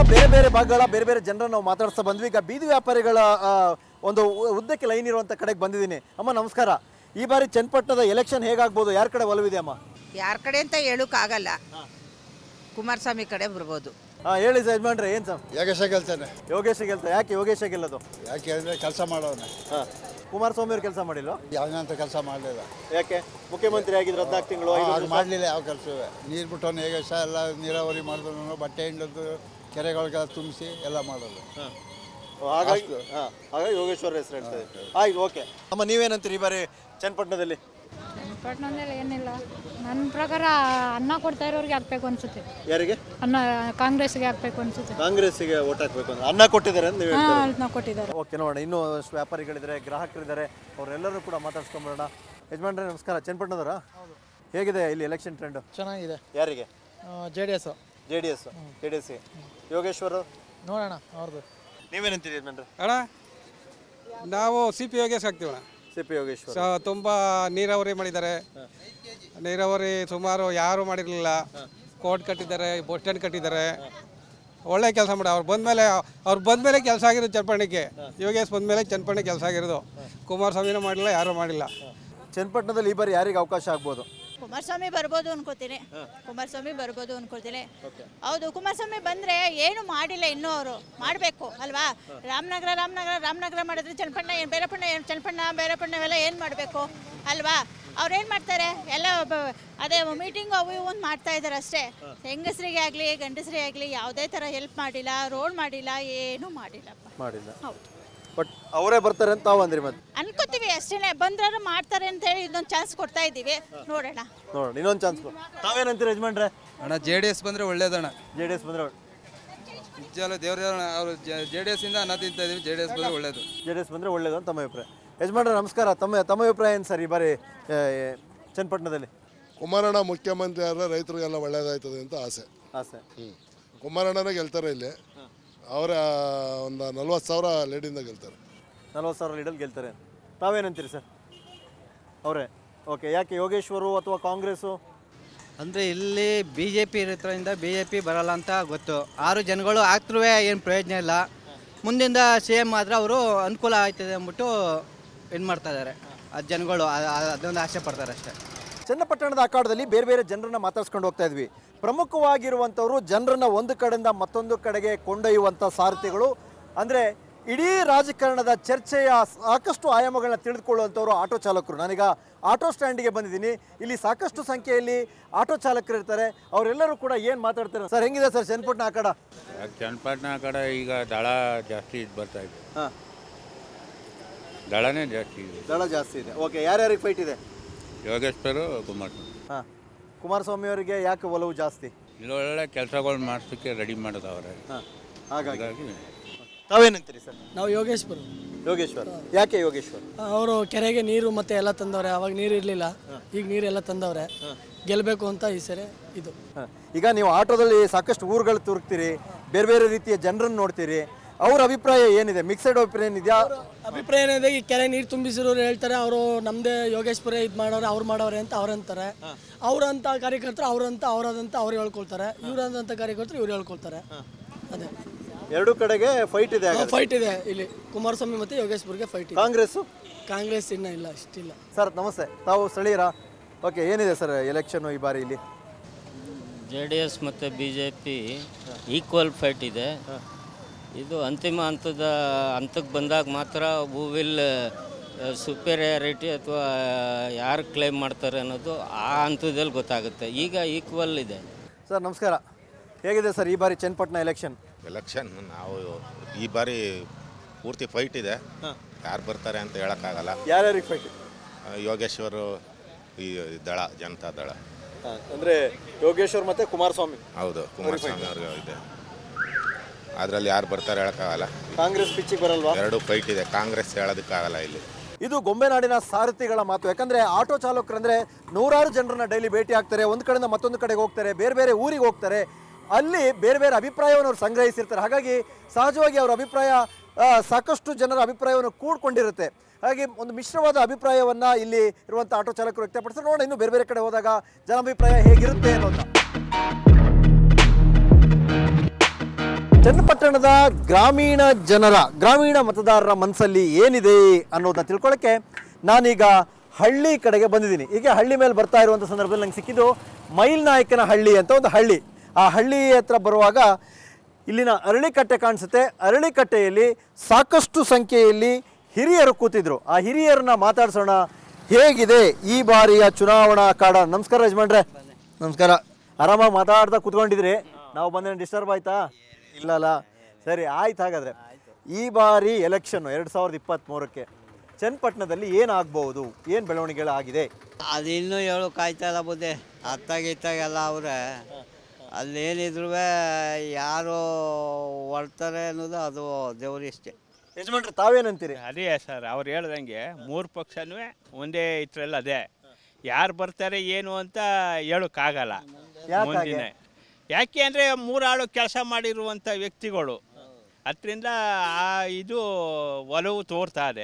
ಬೇರೆ ಬೇರೆ ಭಾಗಗಳ ಬೇರೆ ಬೇರೆ ಜನರನ್ನ ನಾವು ಮಾತಾಡ್ಸ್ತಾ ಬಂದ್ವಿ ಈಗ ಬೀದಿ ವ್ಯಾಪಾರಿಗಳ ಆ, ಒಂದು ಉ- ಉದ್ದಕ್ಕೆ ಲೈನ್ ಇರುವಂತ ಕಡೆಗೆ ಬಂದಿದ್ದೀನಿ ಅಮ್ಮ ನಮಸ್ಕಾರ ಈ ಬಾರಿ ಚನ್ನಪಟ್ಟಣದ ಎಲೆಕ್ಷನ್ ಹೇಗಾಗ್ಬೋದು ಯಾರ ಕಡೆ ಒಲವಿದೆ ಅಮ್ಮ ಯಾರ ಕಡೆ ಅಂತ ಹೇಳೋಕ್ಕಾಗಲ್ಲ ಕುಮಾರಸ್ವಾಮಿ ಕಡೆ ಬರ್ಬೋದು ಹಾ ಹೇಳಿ ಸರ್ ಯಜಮಾನ್ರೆ ಏನ್ ಸರ್ ಯೋಗೇಶ ಗೆಲ್ತಾನೆ ಯೋಗೇಶ ಗೆಲ್ತ ಯಾಕೆ ಯೋಗೇಶ ಗೆಲ್ಲೋದು ಯಾಕೆ ಅಂದರೆ ಕೆಲಸ ಮಾಡೋನೆ ಹಾ ಕುಮಾರಸ್ವಾಮಿ ಅವ್ರು ಕೆಲಸ ಮಾಡಿಲ್ವಾ ಯಾವನಂತ ಕೆಲಸ ಮಾಡಲಿಲ್ಲ ಯಾಕೆ ಮುಖ್ಯಮಂತ್ರಿ ಆಗಿದ್ರು ಹದಿನಾಲ್ಕು ತಿಂಗಳು ಅದು ಮಾಡಲಿಲ್ಲ ಯಾವ ಕೆಲಸವೇ ನೀರು ಬಿಟ್ಟವನು ಯೋಗೇಶ ಎಲ್ಲ ನೀರಾವರಿ ಮಾಡಿದ್ರು ಬಟ್ಟೆ ಹಿಂಡದ್ದು ಕೆರೆಗಳಿಗೆಲ್ಲ ತುಂಬಿಸಿ ಎಲ್ಲ ಮಾಡೋದು ಹಾಗಾಗಿ ಹಾ, ಹಾಗಾಗಿ ಯೋಗೇಶ್ವರ ಹೆಸರು ಹೇಳ್ತದೆ ಆಯ್ತು ಓಕೆ ಅಮ್ಮ ನೀವೇನಂತೀರಿ ಈ ಬಾರಿ ಚನ್ನಪಟ್ಟಣದಲ್ಲಿ ಚನ್ನಪಟ್ಟಣದಲ್ಲಿ ಏನಿಲ್ಲ ನನ್ನ ಪ್ರಕಾರ ಅನ್ನ ಕೊಡ್ತಾ ಇರೋರಿಗೆ ಹಾಕ್ಬೇಕು ಅನ್ಸುತ್ತೆ ಯಾರಿಗೆ ಅನ್ನ ಕಾಂಗ್ರೆಸ್ಗೆ ಹಾಕ್ಬೇಕು ಅನ್ಸುತ್ತೆ ಕಾಂಗ್ರೆಸ್ಸಿಗೆ ಓಟ್ ಹಾಕ್ಬೇಕು ಅಂತ ಅನ್ನ ಕೊಟ್ಟಿದ್ದಾರೆ ಅಂತ ನೀವು ಹೇಳ್ತೀರಾ? ಅದನ್ನ ಕೊಟ್ಟಿದ್ದಾರೆ ಓಕೆ ನೋಡೋಣ ಇನ್ನೂ ಅಷ್ಟು ವ್ಯಾಪಾರಿಗಳಿದ್ದಾರೆ ಗ್ರಾಹಕರಿದ್ದಾರೆ ಅವರೆಲ್ಲರೂ ಕೂಡ ಮಾತಾಡ್ಸ್ಕೊಂಬರೋಣ ಯಜಮಾನ್ರೆ ನಮಸ್ಕಾರ ಚನ್ನಪಟ್ಟಣದವರ ಹೇಗಿದೆ ಇಲ್ಲಿ ಎಲೆಕ್ಷನ್ ಟ್ರೆಂಡ್ ಚೆನ್ನಾಗಿದೆ ಯಾರಿಗೆ J D S J D S J D S Yogeshwar ನೋಡೋಣ ಅವ್ರದ್ದು ನೀವೇನಂತೀರಿ ಯಜಮಾನ್ರೆ ಅಣ್ಣ ನಾವು ಸಿ ಪಿ ಯೋಗೇಶ್ ಹಾಕ್ತೀವಣ್ಣ ಸಿ ಪಿ ಯೋಗೇಶ್ವರ್ ಸೊ ತುಂಬ ನೀರಾವರಿ ಮಾಡಿದ್ದಾರೆ ನೀರಾವರಿ ಸುಮಾರು ಯಾರು ಮಾಡಿರಲಿಲ್ಲ ಕೋರ್ಟ್ ಕಟ್ಟಿದ್ದಾರೆ ಬಸ್ ಸ್ಟ್ಯಾಂಡ್ ಕಟ್ಟಿದ್ದಾರೆ ಒಳ್ಳೆ ಕೆಲಸ ಮಾಡಿ ಅವ್ರು ಬಂದಮೇಲೆ ಅವ್ರು ಬಂದಮೇಲೆ ಕೆಲಸ ಆಗಿರೋದು ಚನ್ನಪಟ್ಟಣಕ್ಕೆ ಯೋಗೇಶ್ ಬಂದಮೇಲೆ ಚನ್ನಪಟ್ಟಣ ಕೆಲಸ ಆಗಿರೋದು ಕುಮಾರಸ್ವಾಮಿನೂ ಮಾಡಿಲ್ಲ ಯಾರೂ ಮಾಡಿಲ್ಲ ಚನ್ನಪಟ್ಟಣದಲ್ಲಿ ಈ ಬಾರಿ ಯಾರಿಗೆ ಅವಕಾಶ ಆಗ್ಬೋದು ಕುಮಾರಸ್ವಾಮಿ ಬರ್ಬೋದು ಅನ್ಕೋತೀನಿ ಕುಮಾರಸ್ವಾಮಿ ಬರ್ಬೋದು ಅನ್ಕೋತೀನಿ ಹೌದು ಕುಮಾರಸ್ವಾಮಿ ಬಂದ್ರೆ ಏನು ಮಾಡಿಲ್ಲ ಇನ್ನೂ ಅವರು ಮಾಡಬೇಕು ಅಲ್ವಾ ರಾಮನಗರ ರಾಮನಗರ ರಾಮನಗರ ಮಾಡಿದ್ರೆ ಚನ್ನಪಣ್ಣ ಏನು ಬೇರೆಪಣ್ಣ ಏನು ಚನ್ನಪಣ್ಣ ಬೇರೆಪಣ್ಣ ಇವೆಲ್ಲ ಏನು ಮಾಡಬೇಕು ಅಲ್ವಾ ಅವ್ರು ಏನು ಮಾಡ್ತಾರೆ ಎಲ್ಲ ಬ- ಅದೇ ಮೀಟಿಂಗ್ ಅವು ಇವು ಒಂದು ಮಾಡ್ತಾ ಇದ್ದಾರೆ ಅಷ್ಟೇ ಹೆಂಗಸರಿಗೆ ಆಗಲಿ ಗಂಡಸರಿಗೆ ಆಗಲಿ ಯಾವುದೇ ಥರ ಹೆಲ್ಪ್ ಮಾಡಿಲ್ಲ ರೋಡ್ ಮಾಡಿಲ್ಲ ಏನೂ ಮಾಡಿಲ್ಲಪ್ಪ ಮಾಡಿಲ್ಲ ಹೌದು ಬಟ್ ಅವರೇ ಬರ್ತಾರೆ ಅಂತ ತಾವು ಅಂದ್ರಿ ಮತ್ತೆ ಅನ್ಕೋತೀವಿ ಅಷ್ಟೇ ಬಂದ್ರೂ ಮಾಡ್ತಾರೆ ಅಂತ ಹೇಳಿ ಇದೊಂದು ಚಾನ್ಸ್ ಕೊಡ್ತಾ ಇದ್ದೀವಿ ನೋಡೋಣ ನೋಡೋಣ ಇನ್ನೊಂದು ಚಾನ್ಸ್ ತಾವೇನಂತೀರಿ ಯಜಮಾನ್ರೆ ಅಣ್ಣ ಜೆ ಡಿ ಎಸ್ ಬಂದರೆ ಒಳ್ಳೇದಣ್ಣ ಜೆ ಡಿ ಎಸ್ ಬಂದ್ರೆ ನಿಜವಾಗ್ಲೂ ದೇವ್ರ ಅವರು ಜೆ ಡಿ ಎಸ್ಸಿಂದ ಅನ್ನ ತಿಂತಾ ಇದೀವಿ ಜೆ ಡಿ ಎಸ್ ಬಂದರೆ ಒಳ್ಳೇದು ಜೆ ಡಿ ಎಸ್ ಬಂದರೆ ಒಳ್ಳೇದು ಅಂತ ತಮ್ಮ ಅಭಿಪ್ರಾಯ ಯಜಮಾನ್ರೆ ನಮಸ್ಕಾರ ತಮ್ಮ ತಮ್ಮ ಅಭಿಪ್ರಾಯ ಏನು ಸರ್ ಈ ಬಾರಿ ಆ, ಚನ್ನಪಟ್ಟಣದಲ್ಲಿ ಕುಮಾರಣ್ಣ ಮುಖ್ಯಮಂತ್ರಿ ಆದ್ರೆ ರೈತರಿಗೆಲ್ಲ ಒಳ್ಳೇದಾಯ್ತದೆ ಅಂತ ಆಸೆ ಆಸೆ ಹ್ಞೂ ಕುಮಾರಣ್ಣನೇ ಗೆಲ್ತಾರೆ ಇಲ್ಲಿ ಅವರ ಒಂದು ನಲ್ವತ್ತು ಸಾವಿರ ಲೇಡಿಂದ ಗೆಲ್ತಾರೆ ನಲ್ವತ್ತು ಸಾವಿರ ಲೀಡಲ್ ಗೆಲ್ತಾರೆ ತಾವೇನಂತೀರಿ ಸರ್ ಅವರೇ ಓಕೆ ಯಾಕೆ ಯೋಗೇಶ್ವರು ಅಥವಾ ಕಾಂಗ್ರೆಸ್ಸು ಅಂದರೆ ಇಲ್ಲಿ ಬಿ ಜೆ ಪಿ ಇರೋದ್ರಿಂದ ಬಿ ಜೆ ಪಿ ಬರಲ್ಲ ಅಂತ ಗೊತ್ತು ಆರು ಜನಗಳು ಆಗ್ತರೂ ಏನು ಪ್ರಯೋಜನ ಇಲ್ಲ ಮುಂದಿಂದ ಸಿ ಎಮ್ ಆದ್ರೆ ಅವರು ಅನುಕೂಲ ಆಯ್ತದೆ ಅಂದ್ಬಿಟ್ಟು ಇದು ಮಾಡ್ತಾ ಇದ್ದಾರೆ ಅದು ಜನಗಳು ಅ- ಅ- ಅದೊಂದು ಆಸೆ ಪಡ್ತಾರೆ ಅಷ್ಟೇ ಚನ್ನಪಟ್ಟಣದ ಅಖಾಡದಲ್ಲಿ ಬೇರೆ ಬೇರೆ ಜನರನ್ನ ಮಾತಾಡ್ಸ್ಕೊಂಡು ಹೋಗ್ತಾ ಇದ್ವಿ ಪ್ರಮುಖವಾಗಿರುವಂಥವ್ರು ಜನರನ್ನ ಒಂದು ಕಡೆಯಿಂದ ಮತ್ತೊಂದು ಕಡೆಗೆ ಕೊಂಡೊಯ್ಯುವಂಥ ಸಾರಥಿಗಳು ಅಂದರೆ ಇಡೀ ರಾಜಕಾರಣದ ಚರ್ಚೆಯ ಸಾಕಷ್ಟು ಆಯಾಮಗಳನ್ನ ತಿಳಿದುಕೊಳ್ಳುವಂಥವ್ರು ಆಟೋ ಚಾಲಕರು ನಾನೀಗ ಆಟೋ ಸ್ಟ್ಯಾಂಡಿಗೆ ಬಂದಿದ್ದೀನಿ ಇಲ್ಲಿ ಸಾಕಷ್ಟು ಸಂಖ್ಯೆಯಲ್ಲಿ ಆಟೋ ಚಾಲಕರು ಇರ್ತಾರೆ ಅವರೆಲ್ಲರೂ ಕೂಡ ಏನು ಮಾತಾಡ್ತಾರೆ ಸರ್ ಹೆಂಗಿದೆ ಸರ್ ಚನ್ನಪಟ್ಟಣ ಅಖಾಡ ಚನ್ನಪಟ್ಟಣ ಕಡೆ ಈಗ ದಳ ಜಾಸ್ತಿ ಇದು ಬರ್ತಾ ಇದೆ ಹಾಂ ದಳನೇ ಜಾಸ್ತಿ ಇದೆ ದಳ ಜಾಸ್ತಿ ಇದೆ ಓಕೆ ಯಾರ್ಯಾರಿಗೆ ಫೈಟ್ ಇದೆ ಯೋಗೇಶ್ವರು ಕುಮಾರಸ್ವಾಮಿ ಹಾಂ ಕುಮಾರಸ್ವಾಮಿ ಅವರಿಗೆ ಯಾಕೆ ಒಲವು ಜಾಸ್ತಿ ಇಲ್ಲಿ ಒಳ್ಳೆ ಕೆಲಸಗಳು ಮಾಡಿಸೋಕ್ಕೆ ರೆಡಿ ಮಾಡೋದವ್ರೆ ಹಾಂ ಹಾಗಾಗಿ ಹಾಗಾಗಿ ತಾವೇನಂತೀರಿ ಸರ್ ನಾವು ಯೋಗೇಶ್ವರ ಯೋಗೇಶ್ವರ್ ಯಾಕೆ ಯೋಗೇಶ್ವರ್ ಅವರು ಕೆರೆಗೆ ನೀರು ಮತ್ತೆ ಎಲ್ಲ ತಂದವ್ರೆ ಅವಾಗ ನೀರು ಇರಲಿಲ್ಲ ಈಗ ನೀರೆಲ್ಲ ತಂದವ್ರೆ ಗೆಲ್ಲಬೇಕು ಅಂತ ಈ ಸರಿ ಇದು ಹ. ಈಗ ನೀವು ಆಟೋದಲ್ಲಿ ಸಾಕಷ್ಟು ಊರುಗಳು ತುರುಕ್ತೀರಿ ಬೇರೆ ಬೇರೆ ರೀತಿಯ ಜನರನ್ನು ನೋಡ್ತೀರಿ ಅವ್ರ ಅಭಿಪ್ರಾಯ ಏನಿದೆ ಮಿಕ್ಸೆಡ್ ಒಪಿನಿಯನ್ ಏನಿದೆಯಾ ಅಭಿಪ್ರಾಯ ಏನಿದೆ ಈ ಕೆರೆ ನೀರು ತುಂಬಿಸಿರೋರು ಹೇಳ್ತಾರೆ ಅವರು ನಮ್ಮದೇ ಯೋಗೇಶ್ವರ ಇದು ಮಾಡೋರೆ ಅವ್ರು ಮಾಡೋರೆ ಅಂತ ಅವ್ರು ಅಂತಾರೆ ಅವ್ರಂತ ಕಾರ್ಯಕರ್ತರು ಅವ್ರಂತ ಅವರದಂತ ಅವ್ರು ಹೇಳ್ಕೊಳ್ತಾರೆ ಇವ್ರಂತ ಕಾರ್ಯಕರ್ತರು ಇವ್ರು ಹೇಳ್ಕೊಳ್ತಾರೆ ಅದೇ ಎರಡು ಕಡೆಗೆ ಫೈಟ್ ಇದೆ ಹಾಗಾದ್ರೆ. ಫೈಟ್ ಇದೆ ಇಲ್ಲಿ ಕುಮಾರಸ್ವಾಮಿ ಮತ್ತೆ ಯೋಗೇಶ್ವರ್ಗೆ ಫೈಟ್ ಇದೆ ಕಾಂಗ್ರೆಸ್ ಕಾಂಗ್ರೆಸ್ ಇನ್ನ ಇಲ್ಲ ಇಷ್ಟಿಲ್ಲ ಸರ್ ನಮಸ್ತೆ ತಾವು ಸ್ಥಳೀಯರ ಓಕೆ ಏನಿದೆ ಸರ್ ಎಲೆಕ್ಷನ್ ಈ ಬಾರಿ ಇಲ್ಲಿ ಜೆ ಡಿ ಎಸ್ ಮತ್ತು B J P equal fight ಇದೆ ಇದು ಅಂತಿಮ ಹಂತದ ಹಂತಕ್ಕೆ ಬಂದಾಗ ಮಾತ್ರ ಹೂ ವಿಲ್ ಸುಪೀರಿಯಾರಿಟಿ ಅಥವಾ ಯಾರು ಕ್ಲೈಮ್ ಮಾಡ್ತಾರೆ ಅನ್ನೋದು ಆ ಹಂತದಲ್ಲಿ ಗೊತ್ತಾಗುತ್ತೆ ಈಗ ಈಕ್ವಲ್ ಇದೆ ಸರ್ ನಮಸ್ಕಾರ ಹೇಗಿದೆ ಸರ್ ಈ ಬಾರಿ ಚನ್ನಪಟ್ಟಣ ಎಲೆಕ್ಷನ್ ಎಲೆಕ್ಷನ್ ನಾವು ಈ ಬಾರಿ ಪೂರ್ತಿ ಫೈಟ್ ಇದೆ ಯಾರು ಬರ್ತಾರೆ ಅಂತ ಹೇಳೋಕ್ಕಾಗಲ್ಲ ಯಾರ್ಯಾರಿಗೆ ಫೈಟ್ ಆ, ಯೋಗೇಶ್ವರು ಈ ದಳ ಜನತಾ ದಳ ಅಂದ್ರೆ ಯೋಗೇಶ್ವರ್ ಮತ್ತೆ ಕುಮಾರಸ್ವಾಮಿ ಹೌದು ಕುಮಾರಸ್ವಾಮಿ ಅವ್ರಿಗೆ ಇದೆ ಅದರಲ್ಲಿ ಯಾರು ಬರ್ತಾರೆ ಹೇಳೋಕ್ಕಾಗಲ್ಲ ಕಾಂಗ್ರೆಸ್ ಪಿಚ್ಚಿಗೆ ಬರಲ್ವಾ ಎರಡು ಫೈಟ್ ಇದೆ ಕಾಂಗ್ರೆಸ್ ಹೇಳೋದಕ್ಕಾಗಲ್ಲ ಇಲ್ಲಿ ಇದು ಗೊಂಬೆನಾಡಿನ ಸಾರಥಿಗಳ ಮಾತು ಯಾಕಂದ್ರೆ ಆಟೋ ಚಾಲಕರಂದ್ರೆ ನೂರಾರು ಜನರನ್ನ ಡೈಲಿ ಭೇಟಿ ಆಗ್ತಾರೆ ಒಂದು ಕಡೆಯಿಂದ ಮತ್ತೊಂದು ಕಡೆಗೆ ಹೋಗ್ತಾರೆ ಬೇರೆ ಬೇರೆ ಊರಿಗೆ ಹೋಗ್ತಾರೆ ಅಲ್ಲಿ ಬೇರೆ ಬೇರೆ ಅಭಿಪ್ರಾಯವನ್ನು ಅವ್ರು ಸಂಗ್ರಹಿಸಿರ್ತಾರೆ ಹಾಗಾಗಿ ಸಹಜವಾಗಿ ಅವರ ಅಭಿಪ್ರಾಯ ಆ, ಸಾಕಷ್ಟು ಜನರ ಅಭಿಪ್ರಾಯವನ್ನು ಕೂಡ್ಕೊಂಡಿರುತ್ತೆ ಹಾಗಾಗಿ ಒಂದು ಮಿಶ್ರವಾದ ಅಭಿಪ್ರಾಯವನ್ನ ಇಲ್ಲಿ ಇರುವಂಥ ಆಟೋ ಚಾಲಕರು ವ್ಯಕ್ತಪಡಿಸ್ತಾರೆ ನೋಡೋಣ ಇನ್ನು ಬೇರೆ ಬೇರೆ ಕಡೆ ಹೋದಾಗ ಜನಾಭಿಪ್ರಾಯ ಹೇಗಿರುತ್ತೆ ಅನ್ನೋದನ್ನ ಚನ್ನಪಟ್ಟಣದ ಗ್ರಾಮೀಣ ಜನರ ಗ್ರಾಮೀಣ ಮತದಾರರ ಮನಸ್ಸಲ್ಲಿ ಏನಿದೆ ಅನ್ನೋದನ್ನ ತಿಳ್ಕೊಳ್ಳೋಕ್ಕೆ ನಾನೀಗ ಹಳ್ಳಿ ಕಡೆಗೆ ಬಂದಿದ್ದೀನಿ ಈಗ ಹಳ್ಳಿ ಮೇಲೆ ಬರ್ತಾ ಇರುವಂಥ ಸಂದರ್ಭದಲ್ಲಿ ನಂಗೆ ಸಿಕ್ಕಿದ್ದು ಮೈಲ್ ನಾಯಕನ ಹಳ್ಳಿ ಅಂತ ಒಂದು ಹಳ್ಳಿ ಆ ಹಳ್ಳಿ ಹತ್ರ ಬರುವಾಗ ಇಲ್ಲಿನ ಅರಳಿಕಟ್ಟೆ ಕಾಣಿಸುತ್ತೆ ಅರಳಿಕಟ್ಟೆಯಲ್ಲಿ ಸಾಕಷ್ಟು ಸಂಖ್ಯೆಯಲ್ಲಿ ಹಿರಿಯರು ಕೂತಿದ್ರು ಆ ಹಿರಿಯರನ್ನ ಮಾತಾಡ್ಸೋಣ ಹೇಗಿದೆ ಈ ಬಾರಿಯ ಚುನಾವಣಾ ಕಾಡ ನಮಸ್ಕಾರ ಯಜಮಾನ್ರೆ ನಮಸ್ಕಾರ ಆರಾಮಾಗಿ ಮಾತಾಡ್ತಾ ಕೂತ್ಕೊಂಡಿದ್ರಿ ನಾವು ಬಂದ್ರೆ ಡಿಸ್ಟರ್ಬ್ ಆಯ್ತಾ ಇಲ್ಲಲ್ಲ ಸರಿ ಆಯ್ತು ಹಾಗಾದ್ರೆ ಈ ಬಾರಿ ಎಲೆಕ್ಷನ್ ಎರಡು ಸಾವಿರದ ಇಪ್ಪತ್ತ್ಮೂರಕ್ಕೆ ಚನ್ನಪಟ್ಟಣದಲ್ಲಿ ಏನಾಗ್ಬೋದು ಏನು ಬೆಳವಣಿಗೆಗಳಾಗಿದೆ ಅದು ಇನ್ನೂ ಹೇಳು ಕಾಯ್ತಾ ಇಲ್ಲ ಬುದ್ಧಿ ಅತ್ತಾಗಿತ್ತಾಗೆಲ್ಲ ಅವರೇ ಅಲ್ಲೇನಿದ್ರು ಯಾರು ಹೊರ್ತಾರೆ ಅನ್ನೋದು ಅದು ದೇವರಿಷ್ಟೇ ಯಜಮಾನ್ರೆ ತಾವೇನಂತೀರಿ ಅದೇ ಸರ್ ಅವ್ರು ಹೇಳ್ದಂಗೆ ಮೂರು ಪಕ್ಷನೂ ಒಂದೇ ಇದ್ರಲ್ಲಿ ಅದೇ ಯಾರು ಬರ್ತಾರೆ ಏನು ಅಂತ ಹೇಳೋಕ್ಕಾಗಲ್ಲ ಯಾಕಾಗೆ? ಮುಂದಿನ ಯಾಕೆ ಅಂದರೆ ಮೂರಾಳು ಕೆಲಸ ಮಾಡಿರುವಂಥ ವ್ಯಕ್ತಿಗಳು ಅದರಿಂದ ಆ ಇದು ಒಲವು ತೋರ್ತಾ ಇದೆ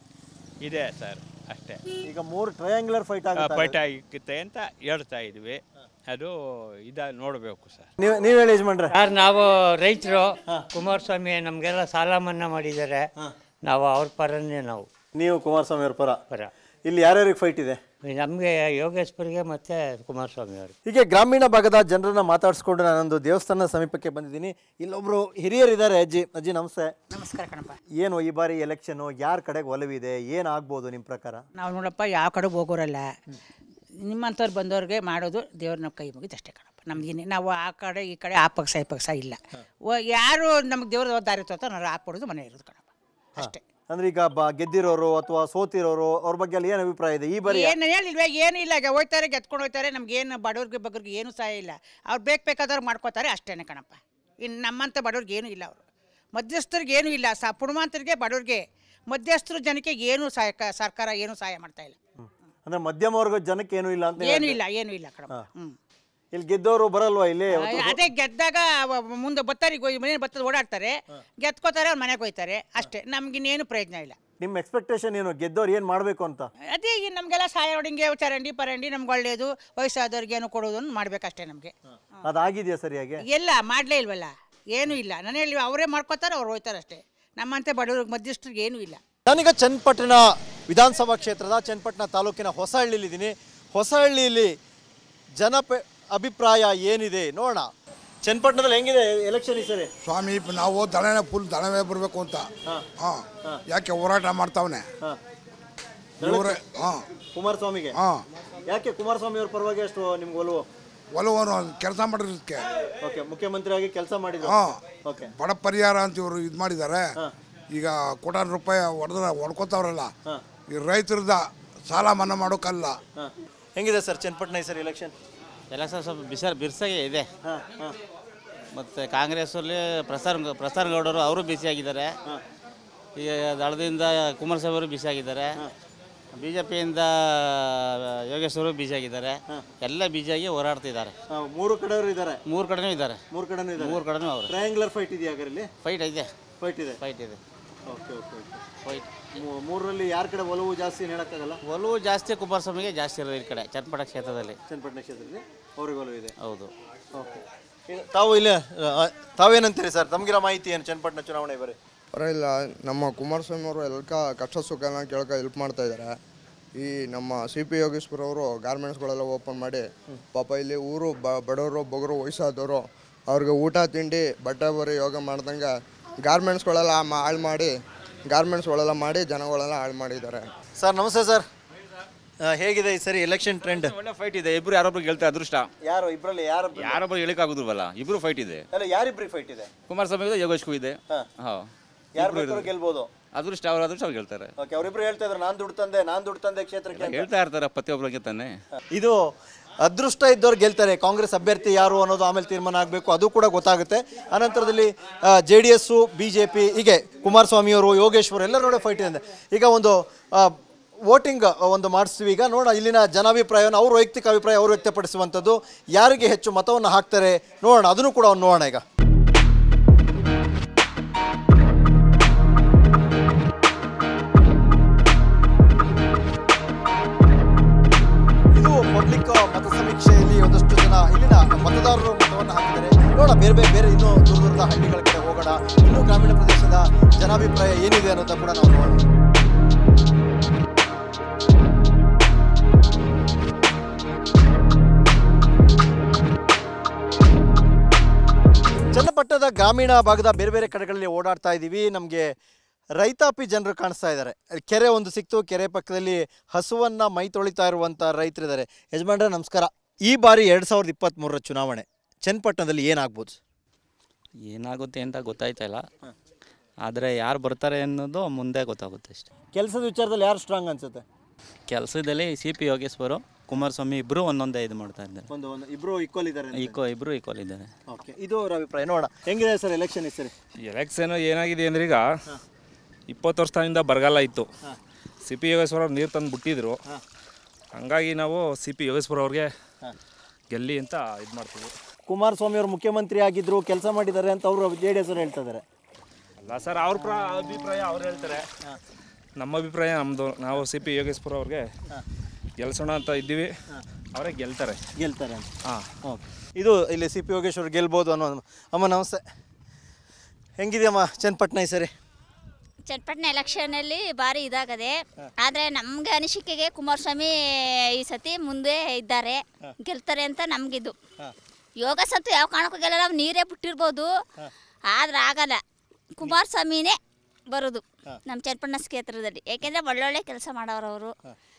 ಇದೆ ಸರ್ ಅಷ್ಟೇ ಈಗ ಮೂರು ಟ್ರಯಾಂಗ್ಯುಲರ್ ಫೈಟ್ ಆಗುತ್ತೆ ಫೈಟ್ ಆಗಿರುತ್ತೆ ಅಂತ ಹೇಳ್ತಾ ಇದ್ವಿ ಅದು ಇದ ನೋಡಬೇಕು ಸರ್ ನೀವು ನೀವು ಹೇಳಿ ಯಜಮಾನ್ರೆ ಸರ್ ನಾವು ರೈತರು ಕುಮಾರಸ್ವಾಮಿ ನಮಗೆಲ್ಲ ಸಾಲ ಮನ್ನಾ ಮಾಡಿದ್ದಾರೆ ನಾವು ಅವ್ರ ಪರನೇ ನಾವು ನೀವು ಕುಮಾರಸ್ವಾಮಿ ಅವ್ರ ಪರ ಪರ ಇಲ್ಲಿ ಯಾರ್ಯಾರಿಗೆ ಫೈಟ್ ಇದೆ ನಮಗೆ ಯೋಗೇಶ್ವರಿಗೆ ಮತ್ತು ಕುಮಾರಸ್ವಾಮಿ ಅವರು ಹೀಗೆ ಗ್ರಾಮೀಣ ಭಾಗದ ಜನರನ್ನ ಮಾತಾಡಿಸ್ಕೊಂಡು ನಾನೊಂದು ದೇವಸ್ಥಾನ ಸಮೀಪಕ್ಕೆ ಬಂದಿದ್ದೀನಿ ಇಲ್ಲೊಬ್ರು ಹಿರಿಯರಿದ್ದಾರೆ ಅಜ್ಜಿ ಅಜ್ಜಿ ನಮಸ್ತೆ ನಮಸ್ಕಾರ ಕಣಪ್ಪ ಏನು ಈ ಬಾರಿ ಎಲೆಕ್ಷನ್ ಯಾರ ಕಡೆಗೆ ಒಲವಿದೆ ಏನಾಗ್ಬೋದು ನಿಮ್ಮ ಪ್ರಕಾರ ನಾವು ನೋಡಪ್ಪ ಯಾವ ಕಡೆಗೆ ಹೋಗೋರಲ್ಲ ನಿಮ್ಮಂಥವ್ರು ಬಂದವ್ರಿಗೆ ಮಾಡೋದು ದೇವ್ರ ನಮ್ಮ ಕೈ ಮುಗಿದು ಅಷ್ಟೇ ಕಣಪ್ಪ ನಮ್ಗೇನೆ ನಾವು ಆ ಕಡೆ ಈ ಕಡೆ ಆ ಪಕ್ಷ ಈ ಪಕ್ಷ ಇಲ್ಲ ಓ- ಯಾರು ನಮ್ಗೆ ದೇವ್ರ ದಾರಿ ತೋರ್ತಾರೋ ನಾವು ಹಾಕ್ಕೊಡೋದು ಮನೆ ಇರೋದು ಕಣಪ್ಪ ಅಷ್ಟೇ ಅಂದ್ರೆ ಈಗ ಬ ಗೆದ್ದಿರೋರು ಅಥವಾ ಸೋತಿರೋರು ಅವ್ರ ಬಗ್ಗೆ ಅಲ್ಲಿ ಏನು ಅಭಿಪ್ರಾಯ ಇದೆ ಈ ಬಾರಿ ಏನು ಹೇಳಿಲ್ವೇ ಏನು ಇಲ್ಲ ಈಗ ಹೋಯ್ತಾರೆ ಗೆದ್ಕೊಂಡು ಹೋಯ್ತಾರೆ ನಮ್ಗೆ ಏನು ಬಡವ್ರಿಗೆ ಬಗ್ಗರಿಗೆ ಏನು ಸಹಾಯ ಇಲ್ಲ ಅವ್ರು ಬೇಕು ಬೇಕಾದವ್ರು ಮಾಡ್ಕೋತಾರೆ ಅಷ್ಟೇ ಕಣಪ್ಪ ಇನ್ನು ನಮ್ಮಂಥ ಬಡವ್ರಿಗೆ ಏನೂ ಇಲ್ಲ ಅವರು ಮಧ್ಯಸ್ಥರಿಗೆ ಏನೂ ಇಲ್ಲ ಸ ಪುಣಮಾಂತರಿಗೆ ಬಡವ್ರಿಗೆ ಮಧ್ಯಸ್ಥರು ಜನಕ್ಕೆ ಏನು ಸಹಾಯ ಕ- ಸರ್ಕಾರ ಏನು ಸಹಾಯ ಮಾಡ್ತಾ ಇಲ್ಲ ಅಂದ್ರೆ ಮಧ್ಯಮ ವರ್ಗದ ಜನಕ್ಕೆ ಏನೂ ಇಲ್ಲ ಅಂತ ಏನೂ ಇಲ್ಲ ಏನೂ ಇಲ್ಲ ಕಣಪ್ಪ ಹಾ. ಹ್ಞೂ ಇಲ್ಲಿ ಗೆದ್ದವರು ಬರಲ್ವಾ ಇಲ್ಲಿ ಅದೇ ಗೆದ್ದಾಗ ಅವ ಮುಂದೆ ಬತ್ತಾರೆ ಮನೆ ಬತ್ತದ ಓಡಾಡ್ತಾರೆ ಗೆದ್ಕೋತಾರೆ ಅವ್ರ ಮನೆಗೆ ಹೋಯ್ತಾರೆ ಅಷ್ಟೇ ನಮ್ಗಿನ್ನೇನು ಪ್ರಯೋಜನ ಇಲ್ಲ ನಿಮ್ಮ ಎಕ್ಸ್ಪೆಕ್ಟೇಷನ್ ಏನು ಗೆದ್ದವ್ರು ಏನು ಮಾಡಬೇಕು ಅಂತ ಅದೇ ಈಗ ನಮಗೆಲ್ಲ ಸಹಾಯ ನೋಡಿಂಗೆ ಚರಂಡಿ ಪರಂಡಿ ನಮ್ಗೆ ಒಳ್ಳೇದು ವಯಸ್ಸಾದವ್ರಿಗೆ ಏನು ಕೊಡೋದು ಮಾಡ್ಬೇಕಷ್ಟೇ ನಮಗೆ ಅದಾಗಿದೆಯಾ ಸರಿಯಾಗಿ ಎಲ್ಲ ಮಾಡಲೇ ಇಲ್ವಲ್ಲ ಏನೂ ಇಲ್ಲ ನಾನು ಹೇಳಿ ಅವರೇ ಮಾಡ್ಕೋತಾರೆ ಅವ್ರು ಹೋಯ್ತಾರೆ ಅಷ್ಟೇ ನಮ್ಮಂತೆ ಬಡವ್ರಿಗೆ ಮಧ್ಯಸ್ಥರಿಗೆ ಏನೂ ಇಲ್ಲ ನಾನೀಗ ಚನ್ನಪಟ್ಟಣ ವಿಧಾನಸಭಾ ಕ್ಷೇತ್ರದ ಚನ್ನಪಟ್ಟಣ ತಾಲೂಕಿನ ಹೊಸಹಳ್ಳಿಲಿದ್ದೀನಿ ಹೊಸಹಳ್ಳಿಯಲ್ಲಿ ಜನಪ ಅಭಿಪ್ರಾಯ ಏನಿದೆ ನೋಡೋಣ ಚನ್ನಪಟ್ಟಣದಲ್ಲಿ ಹೆಂಗಿದೆ ಎಲೆಕ್ಷನ್ ಈ ಸರಿ ಸ್ವಾಮಿ ಇಪ್ಪ ನಾವು ದಳನೇ ಫುಲ್ ದಳವೇ ಬರಬೇಕು ಅಂತ ಹಾಂ ಯಾಕೆ ಹೋರಾಟ ಮಾಡ್ತಾವನೆ ಇವ್ರೆ ಹಾಂ ಕುಮಾರಸ್ವಾಮಿಗೆ ಹಾಂ ಯಾಕೆ ಕುಮಾರಸ್ವಾಮಿ ಅವ್ರ ಪರವಾಗಿ ಅಷ್ಟು ನಿಮ್ಗೆ ಒಲವು ಒಲವನ್ನು ಕೆಲಸ ಮಾಡಿರೋದಕ್ಕೆ ಓಕೆ ಮುಖ್ಯಮಂತ್ರಿಯಾಗಿ ಕೆಲಸ ಮಾಡಿದ್ರು ಹಾಂ ಓಕೆ ಬಡ ಪರಿಹಾರ ಅಂತ ಇವರು ಇದು ಮಾಡಿದ್ದಾರೆ ಈಗ ಕೋಟಾನು ರೂಪಾಯಿ ಹೊಡೆದ್ರ ಹೊಡ್ಕೋತಾವ್ರಲ್ಲ ಈ ರೈತರದ ಸಾಲ ಮನ್ನಾ ಮಾಡೋಕ್ಕಲ್ಲ ಹೆಂಗಿದೆ ಸರ್ ಚನ್ನಪಟ್ಟಣ ಈ ಸರಿ ಎಲೆಕ್ಷನ್ ಎಲೆಕ್ಷನ್ ಸ್ವಲ್ಪ ಬಿಸರ್ ಬಿರ್ಸಾಗೆ ಇದೆ ಹಾಂ ಹಾಂ ಮತ್ತು ಕಾಂಗ್ರೆಸ್ಸಲ್ಲಿ ಪ್ರಸಾರ ಪ್ರಸಾರ ಗೌಡರು ಅವರು ಬಿಸಿಯಾಗಿದ್ದಾರೆ ಈಗ ದಳದಿಂದ ಕುಮಾರಸ್ವಾಮಿ ಅವರು ಬಿಸಿಯಾಗಿದ್ದಾರೆ ಬಿ ಜೆ ಪಿಯಿಂದ ಯೋಗೇಶ್ ಅವರು ಬಿಸಿಯಾಗಿದ್ದಾರೆ ಎಲ್ಲ ಬಿಸಿಯಾಗಿ ಹೋರಾಡ್ತಿದ್ದಾರೆ ಮೂರು ಕಡೆಯವರು ಇದ್ದಾರೆ ಮೂರು ಕಡೆನೂ ಇದ್ದಾರೆ ಮೂರು ಕಡೆನೂ ಇದ್ದಾರೆ ಮೂರು ಕಡೆನೂ ಅವರು ಟ್ರಯಾಂಗ್ಯುಲರ್ ಫೈಟ್ ಇದೆಯಾ ಅದರಲ್ಲಿ ಫೈಟ್ ಇದೆ ಫೈಟ್ ಇದೆ ಫೈಟ್ ಇದೆ ಓಕೆ ಓಕೆ ಓಕೆ ಫೈಟ್ ಮೂರರಲ್ಲಿ ಯಾರ ಕಡೆ ಒಲವು ಜಾಸ್ತಿ ಏನು ಹೇಳಕ್ಕಾಗಲ್ಲ ಒಲವು ಜಾಸ್ತಿ ಕುಮಾರಸ್ವಾಮಿಗೆ ಜಾಸ್ತಿ ಇರೋದು ಈ ಕಡೆ ಚನ್ನಪಟ್ಟ ಕ್ಷೇತ್ರದಲ್ಲಿ ಚನ್ನಪಟ್ಟಣ ಕ್ಷೇತ್ರದಲ್ಲಿ ಅವ್ರಿಗೆ ಒಲವು ಇದೆ ಹೌದು ಓಕೆ ತಾವು ಇಲ್ಲ ತಾವೇನಂತೀರಿ ಸರ್ ತಮಗಿರೋ ಮಾಹಿತಿ ಏನು ಚನ್ನಪಟ್ಟಣ ಚುನಾವಣೆ ಬರೀ ಪರವಾಗಿಲ್ಲ ನಮ್ಮ ಕುಮಾರಸ್ವಾಮಿ ಅವರು ಎಲ್ಲ ಕಷ್ಟ ಸುಖನ ಕೇಳ್ಕ ಹೆಲ್ಪ್ ಮಾಡ್ತಾ ಇದ್ದಾರೆ ಈ ನಮ್ಮ ಸಿ ಪಿ ಯೋಗೇಶ್ವರ ಅವರು ಗಾರ್ಮೆಂಟ್ಸ್ಗಳೆಲ್ಲ ಓಪನ್ ಮಾಡಿ ಪಾಪ ಇಲ್ಲಿ ಊರು ಬ ಬಡವರು ಬಗರು ವಯಸ್ಸಾದವರು ಅವ್ರಿಗೆ ಊಟ ತಿಂಡಿ ಬಟ್ಟೆ ಬರೀ ಯೋಗ ಮಾಡ್ದಂಗೆ ಗಾರ್ಮೆಂಟ್ಸ್ಗಳೆಲ್ಲ ಮಾ- ಹಾಳು ಮಾಡಿ ಗಾರ್ಮೆಂಟ್ಸ್ಗಳೆಲ್ಲ ಮಾಡಿ ಜನಗಳೆಲ್ಲ ಹಾಳು ಮಾಡಿದ್ದಾರೆ ಸರ್ ನಮಸ್ತೆ ಸರ್ ಹೇಗಿದೆ ಈ ಸರಿ ಎಲೆಕ್ಷನ್ ಟ್ರೆಂಡ್ ಒಳ್ಳೆ ಫೈಟ್ ಇದೆ ಇಬ್ರು ಯಾರೊಬ್ರು ಗೆಲ್ತಾರೆ ಅದೃಷ್ಟ ಯಾರು ಇಬ್ಬರಲ್ಲಿ ಯಾರು ಯಾರೊಬ್ರು ಹೇಳಿಕಾಗುದಿಲ್ವಲ್ಲ ಇಬ್ರು ಫೈಟ್ ಇದೆ ಅಲ್ಲ ಯಾರಿಬ್ರಿಗೆ ಫೈಟ್ ಇದೆ ಕುಮಾರಸ್ವಾಮಿ ಇದೆ ಯೋಗೇಶ್ಗೂ ಇದೆ ಹಾ. ಹಾ ಯಾರು ಇಬ್ರು ಬೇಕಾದ್ರೂ ಇರೋದು. ಗೆಲ್ಬೋದು ಅದೃಷ್ಟ ಅವ್ರ ಅದೃಷ್ಟ ಅವ್ರು ಗೆಲ್ತಾರೆ ಓಕೆ ಅವರಿಬ್ರು ಹೇಳ್ತಾ ಇದ್ರು ನಾನು ದುಡ್ಡು ತಂದೆ ನಾನು ದುಡ್ಡು ತಂದೆ ಕ್ಷೇತ್ರಕ್ಕೆ ಅಂತ. ಹೇಳ್ತಾ ಇರ್ತಾರೆ ಪ್ರತಿಯೊಬ್ಬರಿಗೆ ತಾನೆ ಇದು ಅದೃಷ್ಟ ಇದ್ದವ್ರು ಗೆಲ್ತಾರೆ ಕಾಂಗ್ರೆಸ್ ಅಭ್ಯರ್ಥಿ ಯಾರು ಅನ್ನೋದು ಆಮೇಲೆ ತೀರ್ಮಾನ ಆಗಬೇಕು ಅದು ಕೂಡ ಗೊತ್ತಾಗುತ್ತೆ ಅನಂತರದಲ್ಲಿ J D S B J P ಹೀಗೆ ಕುಮಾರಸ್ವಾಮಿಯವರು ಯೋಗೇಶ್ವರ್ ಎಲ್ಲರೂ ಫೈಟ್ ಇದೆ ಈಗ ಒಂದು ವೋಟಿಂಗ್ ಒಂದು ಮಾಡಿಸ್ತೀವಿ ಈಗ ನೋಡೋಣ ಇಲ್ಲಿನ ಜನಾಭಿಪ್ರಾಯವನ್ನು ಅವ್ರ ವೈಯಕ್ತಿಕ ಅಭಿಪ್ರಾಯ ಅವರು ವ್ಯಕ್ತಪಡಿಸುವಂಥದ್ದು ಯಾರಿಗೆ ಹೆಚ್ಚು ಮತವನ್ನು ಹಾಕ್ತಾರೆ ನೋಡೋಣ ಅದನ್ನು ಕೂಡ ಒಂದು ನೋಡೋಣ ಈಗ ಇದು ಪಬ್ಲಿಕ್ ಮತ ಸಮೀಕ್ಷೆಯಲ್ಲಿ ಒಂದಷ್ಟು ಜನ ಇಲ್ಲಿನ ಮತದಾರರು ಮತವನ್ನು ಹಾಕಿದ್ದಾರೆ ನೋಡೋಣ ಬೇರೆ ಬೇರೆ ಬೇರೆ ಇನ್ನೂ ದೂರ ದೂರದ ಹಳ್ಳಿಗಳ ಕಡೆ ಹೋಗೋಣ ಇನ್ನೂ ಗ್ರಾಮೀಣ ಪ್ರದೇಶದ ಜನಾಭಿಪ್ರಾಯ ಏನಿದೆ ಅನ್ನೋದ ಕೂಡ ನಾವು ನೋಡೋಣ ಚನ್ನಪಟ್ಟಣದ ಗ್ರಾಮೀಣ ಭಾಗದ ಬೇರೆ ಬೇರೆ ಕಡೆಗಳಲ್ಲಿ ಓಡಾಡ್ತಾ ಇದ್ದೀವಿ ನಮಗೆ ರೈತಾಪಿ ಜನರು ಕಾಣಿಸ್ತಾ ಇದ್ದಾರೆ ಕೆರೆ ಒಂದು ಸಿಕ್ತು ಕೆರೆ ಪಕ್ಕದಲ್ಲಿ ಹಸುವನ್ನ ಮೈ ತೊಳಿತಾ ಇರುವಂಥ ರೈತರಿದ್ದಾರೆ ಯಜಮಾನ್ರೆ ನಮಸ್ಕಾರ ಈ ಬಾರಿ ಎರಡು ಸಾವಿರದ ಇಪ್ಪತ್ತ್ಮೂರರ ಚುನಾವಣೆ ಚನ್ನಪಟ್ಟಣದಲ್ಲಿ ಏನಾಗ್ಬೋದು ಏನಾಗುತ್ತೆ ಅಂತ ಗೊತ್ತಾಯ್ತಾ ಇಲ್ಲ ಆದರೆ ಯಾರು ಬರ್ತಾರೆ ಅನ್ನೋದು ಮುಂದೆ ಗೊತ್ತಾಗುತ್ತೆ ಅಷ್ಟೇ ಕೆಲಸದ ವಿಚಾರದಲ್ಲಿ ಯಾರು ಸ್ಟ್ರಾಂಗ್ ಅನ್ಸುತ್ತೆ ಕೆಲಸದಲ್ಲಿ ಸಿ ಪಿ ಯೋಗೇಶ್ವರು ಕುಮಾರಸ್ವಾಮಿ ಇಬ್ಬರು ಒಂದೊಂದೇ ಇದು ಮಾಡ್ತಾ ಇದ್ದಾರೆ ಒಂದು ಒಂದು ಇಬ್ರು ಈಕ್ವಲ್ ಇದ್ದಾರೆ ಈಕೋ ಇಬ್ಬರು ಈಕ್ವಲ್ ಇದ್ದಾರೆ ಓಕೆ ಇದು ಅವ್ರ ಅಭಿಪ್ರಾಯ ನೋಡೋಣ ಹೆಂಗಿದೆ ಸರ್ ಎಲೆಕ್ಷನ್ ಈ ಸರಿ ಎಲೆಕ್ಷನ್ ಏನಾಗಿದೆ ಅಂದ್ರೆ ಈಗ ಇಪ್ಪತ್ತು ವರ್ಷದಿಂದ ಬರಗಾಲ ಇತ್ತು ಸಿ ಪಿ ಯೋಗೇಶ್ವರ ಅವ್ರು ನೀರು ತಂದು ಬಿಟ್ಟಿದ್ರು ಹಂಗಾಗಿ ನಾವು ಸಿ ಪಿ ಯೋಗೇಶ್ವರ ಅವ್ರಿಗೆ ಗೆಲ್ಲಿ ಅಂತ ಇದು ಮಾಡ್ತೀವಿ ಕುಮಾರಸ್ವಾಮಿ ಅವರು ಮುಖ್ಯಮಂತ್ರಿ ಆಗಿದ್ರು ಕೆಲಸ ಮಾಡಿದ್ದಾರೆ ಅಂತ ಅವರು ಜೆ ಡಿ ಎಸ್ ಅವರು ಹೇಳ್ತಾ ಇದ್ದಾರೆ ಅಲ್ಲ ಸರ್ ಅವ್ರ ಪ್ರ ಅಭಿಪ್ರಾಯ ಅವ್ರು ಹೇಳ್ತಾರೆ ನಮ್ಮ ಅಭಿಪ್ರಾಯ ನಮ್ಮದು ನಾವು ಸಿ ಪಿ ಯೋಗೇಶ್ವರ ಅವ್ರಿಗೆ ಗೆಲ್ಸೋಣ ಅಂತ ಇದ್ದೀವಿ ಅವರೇ ಗೆಲ್ತಾರೆ ಗೆಲ್ತಾರೆ ಅಂತ ಹಾಂ ಓಕೆ ಇದು ಇಲ್ಲಿ ಸಿ ಪಿ ಯೋಗೇಶ್ವರ್ ಗೆಲ್ಬೋದು ಅನ್ನೋ ಅಮ್ಮ ನಮಸ್ತೆ ಹೆಂಗಿದೆಯಮ್ಮ ಚನ್ನಪಟ್ಟಣ ಈ ಸರಿ ಚನ್ನಪಟ್ಟಣ ಎಲೆಕ್ಷನಲ್ಲಿ ಭಾರಿ ಇದಾಗದೆ ಆದರೆ ನಮ್ಗೆ ಅನಿಸಿಕೆಗೆ ಕುಮಾರಸ್ವಾಮಿ ಈ ಸತಿ ಮುಂದೆ ಇದ್ದಾರೆ ಗೆಲ್ತಾರೆ ಅಂತ ನಮಗಿದು ಯೋಗ ಸತ್ತು ಯಾವ ಕಾರಣಕ್ಕೂ ಗೆಲ್ಲಲ್ಲ ನಾವು ನೀರೇ ಬಿಟ್ಟಿರ್ಬೋದು ಆದ್ರೆ ಆಗಲ್ಲ ಕುಮಾರಸ್ವಾಮಿನೇ ಬರೋದು ನಮ್ಮ ಚನ್ನಪಟ್ಟಣ ಕ್ಷೇತ್ರದಲ್ಲಿ ಯಾಕೆಂದರೆ ಒಳ್ಳೊಳ್ಳೆ ಕೆಲಸ ಮಾಡೋರು ಅವರು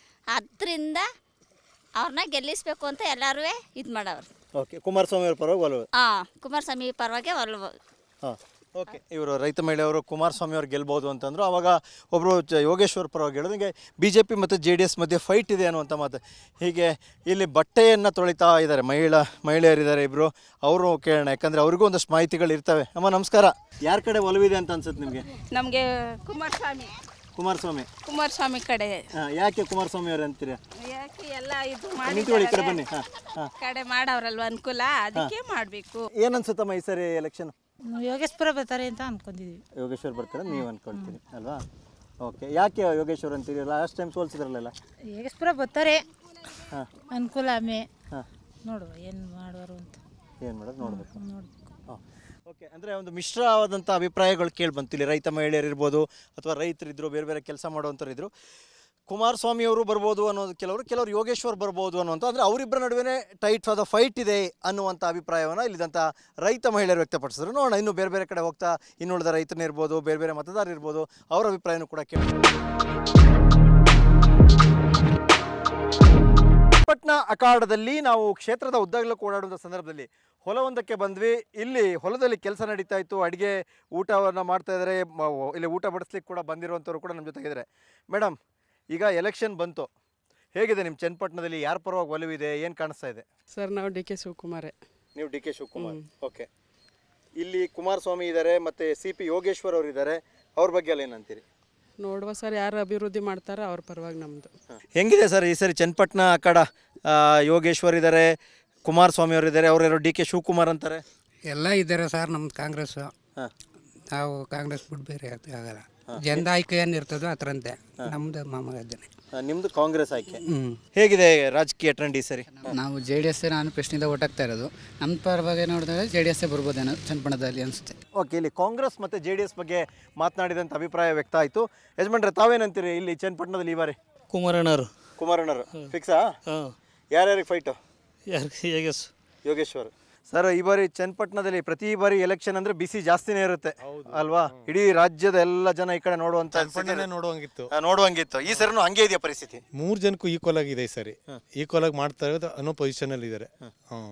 ಅದರಿಂದ ಅವ್ರನ್ನ ಗೆಲ್ಲಿಸ್ಬೇಕು ಅಂತ ಎಲ್ಲರೂ ಇದು ಮಾಡವ್ರು ಓಕೆ ಕುಮಾರಸ್ವಾಮಿ ಅವ್ರ ಪರವಾಗಿ ಒಲವು ಹಾಂ ಕುಮಾರಸ್ವಾಮಿ ಪರವಾಗಿ ಒಲ್ವ ಹಾಂ ಓಕೆ ಇವರು ರೈತ ಮಹಿಳೆಯವರು ಕುಮಾರಸ್ವಾಮಿ ಅವ್ರು ಗೆಲ್ಬೋದು ಅಂತಂದ್ರು ಅವಾಗ ಒಬ್ಬರು ಯೋಗೇಶ್ವರ್ ಪರವಾಗಿ ಹೇಳಿದಂಗೆ ಬಿ ಜೆ ಪಿ ಮತ್ತು ಜೆ ಡಿ ಎಸ್ ಮಧ್ಯೆ ಫೈಟ್ ಇದೆ ಅನ್ನುವಂಥ ಮಾತು ಹೀಗೆ ಇಲ್ಲಿ ಬಟ್ಟೆಯನ್ನು ತೊಳಿತಾ ಇದ್ದಾರೆ ಮಹಿಳಾ ಮಹಿಳೆಯರಿದ್ದಾರೆ ಇಬ್ಬರು ಅವರು ಕೇಳೋಣ ಯಾಕಂದರೆ ಅವ್ರಿಗೂ ಒಂದಷ್ಟು ಮಾಹಿತಿಗಳು ಇರ್ತವೆ ಅಮ್ಮ ನಮಸ್ಕಾರ ಯಾರ ಕಡೆ ಒಲವಿದೆ ಅಂತ ಅನ್ಸುತ್ತೆ ನಿಮಗೆ ನಮಗೆ ಕುಮಾರಸ್ವಾಮಿ ಕುಮಾರಸ್ವಾಮಿ ಕುಮಾರಸ್ವಾಮಿ ಕಡೆ ಹಾಂ ಯಾಕೆ ಕುಮಾರಸ್ವಾಮಿ ಅವ್ರು ಅಂತೀರಾ ಯಾಕೆ ಎಲ್ಲ ಇದು ನಿಂತ್ಕೊಳ್ಳಿ ಈ ಕಡೆ ಮಾಡಿದ್ದಾರೆ ಬನ್ನಿ ಹಾಂ ಹಾಂ ಕಡೆ ಮಾಡವ್ರಲ್ವ ಅನುಕೂಲ ಅದಕ್ಕೆ ಮಾಡಬೇಕು ಏನನ್ಸುತ್ತಮ್ಮ ಈ ಸರಿ ಎಲೆಕ್ಷನ್ ಯೋಗೇಶ್ವರ ಬರ್ತಾರೆ ಅಂತ ಅನ್ಕೊಂಡಿದೀವಿ ಯೋಗೇಶ್ವರ್ ಬರ್ತಾರೆ ನೀವು ಅನ್ಕೊಳ್ತೀರಿ ಅಲ್ವಾ ಓಕೆ ಯಾಕೆ ಯೋಗೇಶ್ವರ್ ಅಂತೀರಿ ಲಾಸ್ಟ್ ಟೈಮ್ ಸೋಲ್ಸಿದ್ರಲ್ಲ ಯೋಗೇಶ್ವರ ಬರ್ತಾರೆ ಹಾಂ ಅನುಕೂಲ ಆಮೆ ಹಾಂ ನೋಡುವ ಏನು ಮಾಡುವರು ಅಂತ ಏನು ಮಾಡೋದು ನೋಡಬೇಕು ನೋಡ್ಬೇಕು ಹಾಂ ಓಕೆ ಅಂದರೆ ಒಂದು ಮಿಶ್ರವಾದಂಥ ಅಭಿಪ್ರಾಯಗಳು ಕೇಳಿ ಬಂತು ಇಲ್ಲಿ ರೈತ ಮಹಿಳೆಯರು ಇರ್ಬೋದು ಅಥವಾ ರೈತರಿದ್ರು ಬೇರೆ ಬೇರೆ ಕೆಲಸ ಮಾಡುವಂಥವ್ರು ಇದ್ರು ಕುಮಾರಸ್ವಾಮಿ ಅವರು ಬರ್ಬೋದು ಅನ್ನೋದು ಕೆಲವರು ಕೆಲವರು ಯೋಗೇಶ್ವರ್ ಬರ್ಬೋದು ಅನ್ನುವಂಥ ಅಂದರೆ ಅವರಿಬ್ಬರ ನಡುವೆ ಟೈಟ್ ಆದ ಫೈಟ್ ಇದೆ ಅನ್ನುವಂಥ ಅಭಿಪ್ರಾಯವನ್ನು ಇಲ್ಲಿದಂಥ ರೈತ ಮಹಿಳೆಯರು ವ್ಯಕ್ತಪಡಿಸಿದ್ರು ನೋಡೋಣ ಇನ್ನು ಬೇರೆ ಬೇರೆ ಕಡೆ ಹೋಗ್ತಾ ಇನ್ನುಳಿದ ರೈತರು ಇರ್ಬೋದು ಬೇರೆ ಬೇರೆ ಮತದಾರರು ಇರ್ಬೋದು ಅವರ ಅಭಿಪ್ರಾಯನೂ ಕೂಡ ಕೇಳಿ ಪಟ್ನ ಅಖಾಡದಲ್ಲಿ ನಾವು ಕ್ಷೇತ್ರದ ಉದ್ದಗಲಕ್ಕೂ ಓಡಾಡುವಂಥ ಸಂದರ್ಭದಲ್ಲಿ ಹೊಲವೊಂದಕ್ಕೆ ಬಂದ್ವಿ ಇಲ್ಲಿ ಹೊಲದಲ್ಲಿ ಕೆಲಸ ನಡೀತಾ ಇತ್ತು ಅಡುಗೆ ಊಟವನ್ನು ಮಾಡ್ತಾ ಇದ್ದಾರೆ ಮ- ಇಲ್ಲಿ ಊಟ ಬಡಿಸ್ಲಿಕ್ಕೆ ಕೂಡ ಬಂದಿರುವಂಥವ್ರು ಕೂಡ ನಮ್ಮ ಜೊತೆಗಿದ್ದಾರೆ ಮೇಡಮ್ ಈಗ ಎಲೆಕ್ಷನ್ ಬಂತು ಹೇಗಿದೆ ನಿಮ್ಮ ಚನ್ನಪಟ್ಟಣದಲ್ಲಿ ಯಾರ ಪರವಾಗಿ ಒಲವಿದೆ ಏನು ಕಾಣಿಸ್ತಾ ಇದೆ ಸರ್ ನಾವು ಡಿ ಕೆ ಶಿವಕುಮಾರೇ ನೀವು ಡಿ ಕೆ ಶಿವಕುಮಾರ್ ಓಕೆ ಇಲ್ಲಿ ಕುಮಾರಸ್ವಾಮಿ ಇದ್ದಾರೆ ಮತ್ತು ಸಿ ಪಿ ಯೋಗೇಶ್ವರ್ ಅವರು ಇದ್ದಾರೆ ಅವ್ರ ಬಗ್ಗೆ ಎಲ್ಲ ಏನಂತೀರಿ ನೋಡುವ ಸರ್ ಯಾರು ಅಭಿವೃದ್ಧಿ ಮಾಡ್ತಾರೋ ಅವ್ರ ಪರವಾಗಿ ನಮ್ಮದು ಹೆಂಗಿದೆ ಸರ್ ಈ ಸರಿ ಚನ್ನಪಟ್ಟಣ ಆ ಕಡೆ ಆ, ಯೋಗೇಶ್ವರ್ ಇದ್ದಾರೆ ಕುಮಾರಸ್ವಾಮಿ ಅವರು ಇದ್ದಾರೆ ಅವರೆಲ್ಲರೂ ಡಿ ಕೆ ಶಿವಕುಮಾರ್ ಅಂತಾರೆ ಎಲ್ಲ ಇದ್ದಾರೆ ಸರ್ ನಮ್ದು ಕಾಂಗ್ರೆಸ್ ನಾವು ಕಾಂಗ್ರೆಸ್ ಬಿಟ್ಟು ಬೇರೆ ಯಾವ್ದು ಆಗಲ್ಲ ಜನದ ಆಯ್ಕೆ ಏನಿರ್ತದೋ ಅದರಂತೆ ನಮ್ದು ಮಾಮಗದ್ದನೆ ಆ, ನಿಮ್ದು ಕಾಂಗ್ರೆಸ್ ಆಯ್ಕೆ ಹ್ಮ್. ಹೇಗಿದೆ ರಾಜಕೀಯ ಟ್ರೆಂಡ್ ಈ ಸರಿ ನಾವು ಜೆ ಡಿ ಎಸ್ ನಾನು ಪ್ರಶ್ನೆಯಿಂದ ಓಟಾಗ್ತಾ ಇರೋದು ನಮ್ಮ ಪರವಾಗಿ ನೋಡಿದ್ರೆ ಜೆ ಡಿ ಎಸ್ ಬರ್ಬೋದೇನೋ ಚನ್ನಪಟ್ಟಣದಲ್ಲಿ ಅನಿಸುತ್ತೆ ಓಕೆ ಇಲ್ಲಿ ಕಾಂಗ್ರೆಸ್ ಮತ್ತು ಜೆ ಡಿ ಎಸ್ ಬಗ್ಗೆ ಮಾತನಾಡಿದಂಥ ಅಭಿಪ್ರಾಯ ವ್ಯಕ್ತ ಆಯಿತು ಯಜಮಾನ್ರೆ ತಾವೇನಂತೀರಿ ಇಲ್ಲಿ ಚನ್ನಪಟ್ಟಣದಲ್ಲಿ ಈ ಬಾರಿ ಕುಮಾರಣ್ಣವರು ಕುಮಾರಣ್ಣರು ಫಿಕ್ಸಾ ಯಾರ್ಯಾರಿಗೆ ಫೈಟು ಯಾರಿಗೆ ಯೋಗೇಶ್ ಯೋಗೇಶ್ವರ್ ಸರ್ ಈ ಬಾರಿ ಚನ್ನಪಟ್ಟಣದಲ್ಲಿ ಪ್ರತಿ ಬಾರಿ ಎಲೆಕ್ಷನ್ ಅಂದ್ರೆ ಬಿಸಿ ಜಾಸ್ತಿನೇ ಇರುತ್ತೆ ಅಲ್ವಾ ಇಡೀ ರಾಜ್ಯದ ಎಲ್ಲ ಜನ ಈ ಕಡೆ ನೋಡುವಂತ ಚನ್ನಪಟ್ಟಣನೇ ನೋಡುವಂಗಿತ್ತು ಆ, ನೋಡುವಂಗಿತ್ತು ಈ ಸರಿನೂ ಹಂಗೆ ಇದೆಯಾ ಪರಿಸ್ಥಿತಿ ಮೂರು ಜನಕ್ಕೂ ಈಕ್ವಲ್ ಆಗಿದೆ ಈ ಸರಿ ಈಕ್ವಲ್ ಆಗಿ ಮಾಡ್ತಾ ಇರೋದು ಅನ್ನೋ ಪೊಸಿಷನಲ್ಲಿ ಇದ್ದಾರೆ ಹ್ಮ್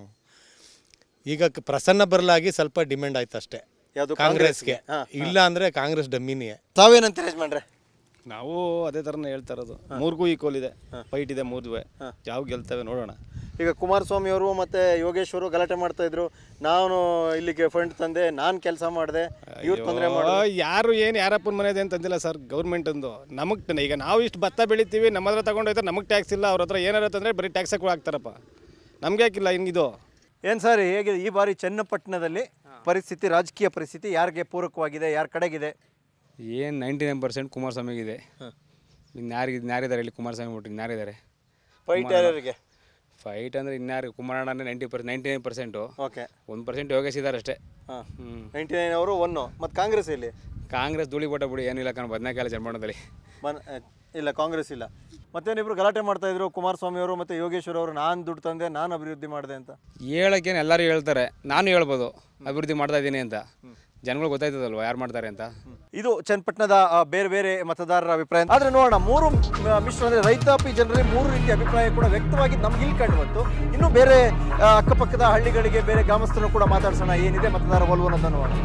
ಈಗ ಕ- ಪ್ರಸನ್ನ ಬರಲಾಗಿ ಸ್ವಲ್ಪ ಡಿಮ್ಯಾಂಡ್ ಆಯ್ತು ಅಷ್ಟೇ ಯಾವ್ದು ಕಾಂಗ್ರೆಸ್ಗೆ ಕಾಂಗ್ರೆಸ್ಗೆ? ಹಾ, ಇಲ್ಲ ಅಂದ್ರೆ ಕಾಂಗ್ರೆಸ್ ಡಮ್ಮಿನೇ ತಾವೇನಂತೀರಿ ಯಜಮಾನ್ರೆ ನಾವು ಅದೇ ಥರನೇ ಹೇಳ್ತಾ ಇರೋದು ಮೂರ್ಗೂ ಈಕ್ವಲ್ ಇದೆ ಫೈಟ್ ಇದೆ ಮೂರ್ದುವೆ ಯಾವ ಗೆಲ್ತವೆ ನೋಡೋಣ ಈಗ ಕುಮಾರಸ್ವಾಮಿ ಅವರು ಮತ್ತೆ ಯೋಗೇಶ್ವರು ಗಲಾಟೆ ಮಾಡ್ತಾ ಇದ್ರು ನಾನು ಇಲ್ಲಿಗೆ ಫಂಡ್ ತಂದೆ ನಾನು ಕೆಲಸ ಮಾಡಿದೆ ಇವ್ರು ತೊಂದರೆ ಅಯ್ಯೋ, ಮಾಡಿದ್ರು ಯಾರು ಏನು ಯಾರಪ್ಪನ ಮನೆದೆ ಅಂತಂದಿಲ್ಲ ಸರ್ ಗೌರ್ಮೆಂಟ್ ಅಂದು ನಮಗೆ ಈಗ ನಾವು ಇಷ್ಟು ಭತ್ತ ಬೆಳಿತೀವಿ ನಮ್ಮ ಹತ್ರ ತಗೊಂಡು ಹೋಯ್ತಾರೆ ನಮಗೆ ಟ್ಯಾಕ್ಸ್ ಇಲ್ಲ ಅವ್ರ ಹತ್ರ ಏನಾರ ತಂದರೆ ಬರೀ ಟ್ಯಾಕ್ಸ್ ಹಾಕ್ತಾರಪ್ಪ ನಮ್ಗೆ ಯಾಕಿಲ್ಲ ಹಿಂಗಿದು ಏನು ಸರ್ ಹೇಗಿದೆ ಈ ಬಾರಿ ಚನ್ನಪಟ್ಟಣದಲ್ಲಿ ಪರಿಸ್ಥಿತಿ ರಾಜಕೀಯ ಪರಿಸ್ಥಿತಿ ಯಾರಿಗೆ ಪೂರಕವಾಗಿದೆ ಯಾರ ಕಡೆಗಿದೆ ಏನು ನೈಂಟಿ ನೈನ್ ಪರ್ಸೆಂಟ್ ಕುಮಾರಸ್ವಾಮಿಗಿದೆ ಇನ್ನು ಯಾರಿಗೆ ಯಾರಿದ್ದಾರೆ ಇಲ್ಲಿ ಕುಮಾರಸ್ವಾಮಿ ಬಿಟ್ಟು ಇನ್ನು ಯಾರಿದ್ದಾರೆ ಫೈಟ್ ಯಾರ್ಯಾರಿಗೆ ಫೈಟ್ ಅಂದರೆ ಇನ್ಯಾರು Kumaranna ninety percent ninety nine percent okay ಒಂದು ಪರ್ಸೆಂಟ್ ಯೋಗೇಶ್ ಇದ್ದಾರೆ ಅಷ್ಟೇ ಹಾಂ ಹ್ಞೂ ನೈಂಟಿ ನೈನ್ ಅವರು ಒನ್ನು ಮತ್ತು ಕಾಂಗ್ರೆಸ್ ಇಲ್ಲಿ ಕಾಂಗ್ರೆಸ್ ಧೂಳಿ ಬೋಟ ಬಿಡಿ ಏನಿಲ್ಲ ಕಾರಣ ಬದನೇಕಾಲ ಚನ್ನಪಟ್ಟಣದಲ್ಲಿ ಮನ್ ಆ, ಇಲ್ಲ ಕಾಂಗ್ರೆಸ್ ಇಲ್ಲ ಮತ್ತೇನಿಬ್ರು ಗಲಾಟೆ ಮಾಡ್ತಾ ಇದ್ರು ಕುಮಾರಸ್ವಾಮಿ ಅವರು ಮತ್ತು ಯೋಗೇಶ್ವರ್ ಅವರು ನಾನು ದುಡ್ಡು ತಂದೆ ನಾನು ಅಭಿವೃದ್ಧಿ ಮಾಡಿದೆ ಅಂತ ಹೇಳೋಕ್ಕೇನು ಎಲ್ಲರೂ ಹೇಳ್ತಾರೆ ನಾನು ಹೇಳ್ಬೋದು ಅಭಿವೃದ್ಧಿ ಮಾಡ್ತಾ ಇದ್ದೀನಿ ಅಂತ ಜನಗಳು ಗೊತ್ತಾಯ್ತದಲ್ವ ಯಾರು ಮಾಡ್ತಾರೆ ಅಂತ ಇದು ಚನ್ನಪಟ್ಟಣದ ಆ, ಬೇರೆ ಬೇರೆ ಮತದಾರರ ಅಭಿಪ್ರಾಯ ಆದ್ರೆ ನೋಡೋಣ ಮೂರು ಮ- ಮಿಶ್ರ ಅಂದ್ರೆ ರೈತಾಪಿ ಜನರಲ್ಲಿ ಮೂರು ರೀತಿಯ ಅಭಿಪ್ರಾಯ ಕೂಡ ವ್ಯಕ್ತವಾಗಿ ನಮ್ಗೆ ಇಲ್ಲಿ ಕಂಡು ಬಂತು ಇನ್ನು ಬೇರೆ ಆ, ಅಕ್ಕಪಕ್ಕದ ಹಳ್ಳಿಗಳಿಗೆ ಬೇರೆ ಗ್ರಾಮಸ್ಥರನ್ನು ಕೂಡ ಮಾತಾಡ್ಸೋಣ ಏನಿದೆ ಮತದಾರ ಒಲವು ಅನ್ನೋದನ್ನು ನೋಡೋಣ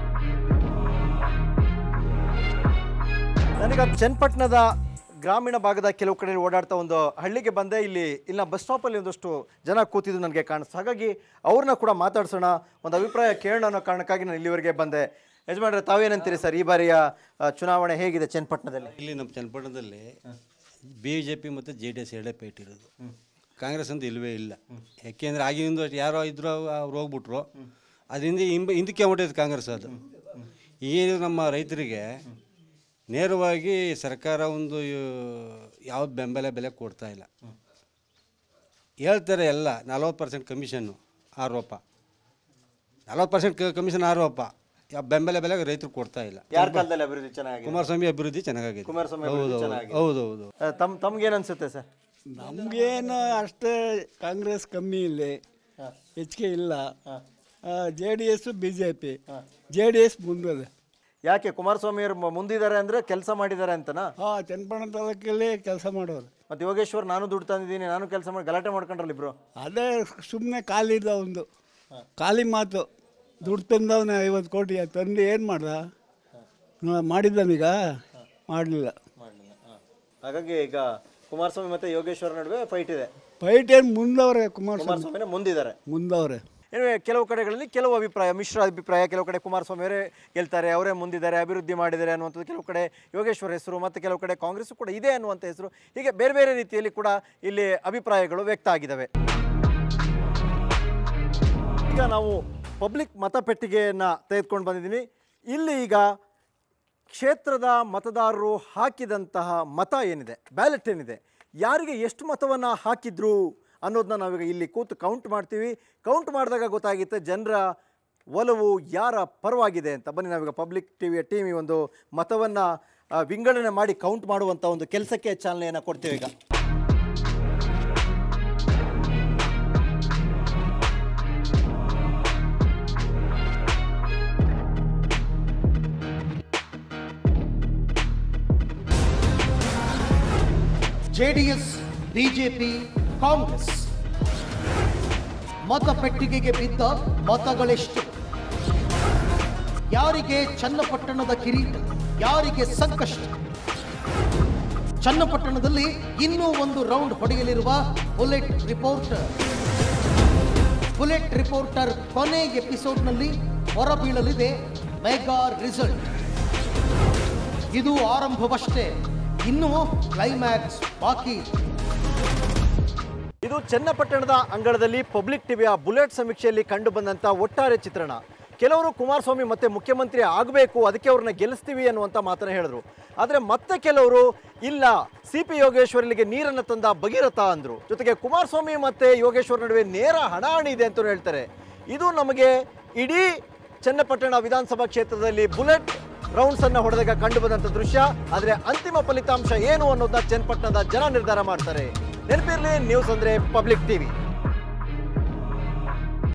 ನನಗ ಚನ್ನಪಟ್ಟಣದ ಗ್ರಾಮೀಣ ಭಾಗದ ಕೆಲವು ಕಡೆ ಓಡಾಡ್ತಾ ಒಂದು ಹಳ್ಳಿಗೆ ಬಂದೆ ಇಲ್ಲಿ ಇಲ್ಲ ಬಸ್ ಸ್ಟಾಪಲ್ಲಿ ಒಂದಷ್ಟು ಜನ ಕೂತಿದ್ದು ನನಗೆ ಕಾಣಿಸ್ತು ಹಾಗಾಗಿ ಅವ್ರನ್ನ ಕೂಡ ಮಾತಾಡ್ಸೋಣ ಒಂದು ಅಭಿಪ್ರಾಯ ಕೇಳೋಣ ಅನ್ನೋ ಕಾರಣಕ್ಕಾಗಿ ನಾನು ಇಲ್ಲಿವರೆಗೆ ಬಂದೆ ಯಜಮಾನ್ರೆ ತಾವೇನಂತೀರಿ ಸರ್ ಈ ಬಾರಿಯ ಆ, ಚುನಾವಣೆ ಹೇಗಿದೆ ಚನ್ನಪಟ್ಟಣದಲ್ಲಿ ಇಲ್ಲಿ ನಮ್ಮ ಚನ್ನಪಟ್ಟಣದಲ್ಲಿ ಬಿ ಜೆ ಪಿ ಮತ್ತು ಜೆ ಡಿ ಎಸ್ ಎರಡೇ ಪೇಟ್ ಇರೋದು ಕಾಂಗ್ರೆಸ್ ಅಂತ ಇಲ್ಲವೇ ಇಲ್ಲ ಯಾಕೆಂದರೆ ಆಗಿನಿಂದ ಯಾರೋ ಇದ್ರು ಅವ್ರು ಹೋಗ್ಬಿಟ್ರು ಅದರಿಂದ ಹಿಂಬ ಹಿಂದಕ್ಕೆ ಹೊಂಟೈತೆ ಕಾಂಗ್ರೆಸ್ ಅದು ಏನು ನಮ್ಮ ರೈತರಿಗೆ ನೇರವಾಗಿ ಸರ್ಕಾರ ಒಂದು ಯಾವ ಬೆಂಬಲ ಬೆಲೆ ಕೊಡ್ತಾ ಇಲ್ಲ ಹೇಳ್ತಾರೆ ಎಲ್ಲ ನಲ್ವತ್ತು ಪರ್ಸೆಂಟ್ ಕಮಿಷನ್ನು ಆರೋಪ ನಲ್ವತ್ತು ಪರ್ಸೆಂಟ್ ಕಮಿಷನ್ ಆರೋಪ ಯಾವ ಬೆಂಬಲ ಬೆಲೆ ರೈತರು ಕೊಡ್ತಾ ಇಲ್ಲ ಯಾರ ಕಾಲದಲ್ಲಿ ಅಭಿವೃದ್ಧಿ ಚೆನ್ನಾಗಿದೆ ಕುಮಾರಸ್ವಾಮಿ ಅಭಿವೃದ್ಧಿ ಚೆನ್ನಾಗಿದೆ ಕುಮಾರಸ್ವಾಮಿ ಹೌದು ಅಭಿವೃದ್ಧಿ ಹೌದು ಚೆನ್ನಾಗಿದೆ. ಹೌದು ಹೌದು ಆ, ತಮ್ ತಮ್ಗೇನು ಅನ್ಸುತ್ತೆ ಸರ್ ನಮಗೇನು ಅಷ್ಟೇ ಕಾಂಗ್ರೆಸ್ ಕಮ್ಮಿ ಇಲ್ಲಿ ಹೆಚ್ಚಿಗೆ ಇಲ್ಲ J D S B J P J D S ಮುಂದಿದೆ ಯಾಕೆ ಕುಮಾರಸ್ವಾಮಿ ಅವರು ಮ- ಮುಂದಿದ್ದಾರೆ ಅಂದ್ರೆ ಕೆಲಸ ಮಾಡಿದ್ದಾರೆ ಅಂತನಾ ಹಾಂ ಚನ್ನಪಟ್ಟಣ ತಾಲೂಕಲ್ಲಿ ಕೆಲಸ ಮಾಡೋರು ಮತ್ತೆ ಯೋಗೇಶ್ವರ್ ನಾನು ದುಡ್ಡು ತಂದಿದ್ದೀನಿ ನಾನು ಕೆಲಸ ಮಾಡಿ ಗಲಾಟೆ ಮಾಡ್ಕೊಂಡ್ರಲ್ಲ ಇಬ್ರು ಅದೇ ಸುಮ್ಮನೆ ಖಾಲಿದ ಒಂದು ಖಾಲಿ ಮಾತು ದುಡ್ಡು ತಂದವನ ಐವತ್ತು ಕೋಟಿ ತಂದು ಏನು ಮಾಡ್ದ ಮಾಡಿದ್ದಾನೀಗ ಮಾಡಲಿಲ್ಲ ಹಾಗಾಗಿ ಈಗ ಕುಮಾರಸ್ವಾಮಿ ಮತ್ತೆ ಯೋಗೇಶ್ವರ್ ನಡುವೆ ಫೈಟ್ ಇದೆ ಫೈಟ್ ಏನು ಮುಂದವ್ರೆ ಕುಮಾರಸ್ವಾಮಿ ಕುಮಾರಸ್ವಾಮಿನೇ ಮುಂದಿದ್ದಾರೆ ಮುಂದವ್ರೆ ಏನೇ ಕೆಲವು ಕಡೆಗಳಲ್ಲಿ ಕೆಲವು ಅಭಿಪ್ರಾಯ ಮಿಶ್ರ ಅಭಿಪ್ರಾಯ ಕೆಲವು ಕಡೆ ಕುಮಾರಸ್ವಾಮಿ ಅವರೇ ಗೆಲ್ತಾರೆ ಅವರೇ ಮುಂದಿದ್ದಾರೆ ಅಭಿವೃದ್ಧಿ ಮಾಡಿದ್ದಾರೆ ಅನ್ನುವಂಥದ್ದು ಕೆಲವು ಕಡೆ ಯೋಗೇಶ್ವರ್ ಹೆಸರು ಮತ್ತು ಕೆಲವು ಕಡೆ ಕಾಂಗ್ರೆಸ್ ಕೂಡ ಇದೆ ಅನ್ನುವಂಥ ಹೆಸರು ಹೀಗೆ ಬೇರೆ ಬೇರೆ ರೀತಿಯಲ್ಲಿ ಕೂಡ ಇಲ್ಲಿ ಅಭಿಪ್ರಾಯಗಳು ವ್ಯಕ್ತ ಆಗಿದ್ದಾವೆ ಈಗ ನಾವು ಪಬ್ಲಿಕ್ ಮತಪೆಟ್ಟಿಗೆಯನ್ನು ತೆಗೆದುಕೊಂಡು ಬಂದಿದ್ದೀನಿ ಇಲ್ಲಿ ಈಗ ಕ್ಷೇತ್ರದ ಮತದಾರರು ಹಾಕಿದಂತಹ ಮತ ಏನಿದೆ ಬ್ಯಾಲೆಟ್ ಏನಿದೆ ಯಾರಿಗೆ ಎಷ್ಟು ಮತವನ್ನು ಹಾಕಿದ್ರು ಅನ್ನೋದನ್ನ ನಾವೀಗ ಇಲ್ಲಿ ಕೂತು ಕೌಂಟ್ ಮಾಡ್ತೀವಿ ಕೌಂಟ್ ಮಾಡಿದಾಗ ಗೊತ್ತಾಗುತ್ತೆ ಜನರ ಒಲವು ಯಾರ ಪರವಾಗಿದೆ ಅಂತ ಬನ್ನಿ ನಾವೀಗ ಪಬ್ಲಿಕ್ ಟಿವಿಯ ಟೀಮ್ ಈ ಒಂದು ಮತವನ್ನು ವಿಂಗಡಣೆ ಮಾಡಿ ಕೌಂಟ್ ಮಾಡುವಂಥ ಒಂದು ಕೆಲಸಕ್ಕೆ ಚಾಲನೆಯನ್ನು ಕೊಡ್ತೀವಿ ಈಗ ಜೆಡಿಎಸ್ ಬಿಜೆಪಿ ಕಾಂಗ್ರೆಸ್ ಮತಪೆಟ್ಟಿಗೆಗೆ ಬಿದ್ದ ಮತಗಳೆಷ್ಟು ಯಾರಿಗೆ ಚನ್ನಪಟ್ಟಣದ ಕಿರೀಟ ಯಾರಿಗೆ ಸಂಕಷ್ಟ ಚನ್ನಪಟ್ಟಣದಲ್ಲಿ ಇನ್ನೂ ಒಂದು ರೌಂಡ್ ಹೊಡೆಯಲಿರುವ ಬುಲೆಟ್ ರಿಪೋರ್ಟರ್ ಬುಲೆಟ್ ರಿಪೋರ್ಟರ್ ಕೊನೆ ಎಪಿಸೋಡ್ನಲ್ಲಿ ಹೊರಬೀಳಲಿದೆ ಮೆಗಾ ರಿಸಲ್ಟ್ ಇದು ಆರಂಭವಷ್ಟೇ ಇನ್ನೂ ಕ್ಲೈಮ್ಯಾಕ್ಸ್ ಬಾಕಿ ಇದೆ. ಇದು ಚನ್ನಪಟ್ಟಣದ ಅಂಗಳದಲ್ಲಿ ಪಬ್ಲಿಕ್ ಟಿವಿಯ ಬುಲೆಟ್ ಸಮೀಕ್ಷೆಯಲ್ಲಿ ಕಂಡು ಬಂದಂಥ ಒಟ್ಟಾರೆ ಚಿತ್ರಣ ಕೆಲವರು ಕುಮಾರಸ್ವಾಮಿ ಮತ್ತೆ ಮುಖ್ಯಮಂತ್ರಿ ಆಗಬೇಕು ಅದಕ್ಕೆ ಅವ್ರನ್ನ ಗೆಲ್ಲಿಸ್ತೀವಿ ಅನ್ನುವಂಥ ಮಾತನ್ನ ಹೇಳಿದ್ರು ಆದರೆ ಮತ್ತೆ ಕೆಲವರು ಇಲ್ಲ ಸಿ ಪಿ ಯೋಗೇಶ್ವರ್ ಇಲ್ಲಿಗೆ ನೀರನ್ನು ತಂದ ಭಗೀರಥ ಅಂದರು ಜೊತೆಗೆ ಕುಮಾರಸ್ವಾಮಿ ಮತ್ತೆ ಯೋಗೇಶ್ವರ್ ನಡುವೆ ನೇರ ಹಣಾಹಣಿ ಇದೆ ಅಂತ ಹೇಳ್ತಾರೆ ಇದು ನಮಗೆ ಇಡೀ ಚನ್ನಪಟ್ಟಣ ವಿಧಾನಸಭಾ ಕ್ಷೇತ್ರದಲ್ಲಿ ಬುಲೆಟ್ ರೌಂಡ್ಸ್ ಅನ್ನ ಹೊಡೆದಾಗ ಕಂಡು ಬಂದಂತ ದೃಶ್ಯ ಆದ್ರೆ ಅಂತಿಮ ಫಲಿತಾಂಶ ಏನು ಅನ್ನೋದನ್ನ ಚನ್ನಪಟ್ಟಣದ ಜನ ನಿರ್ಧಾರ ಮಾಡ್ತಾರೆ ನೆನಪಿರ್ಲಿ ನ್ಯೂಸ್ ಅಂದ್ರೆ ಪಬ್ಲಿಕ್ ಟಿವಿ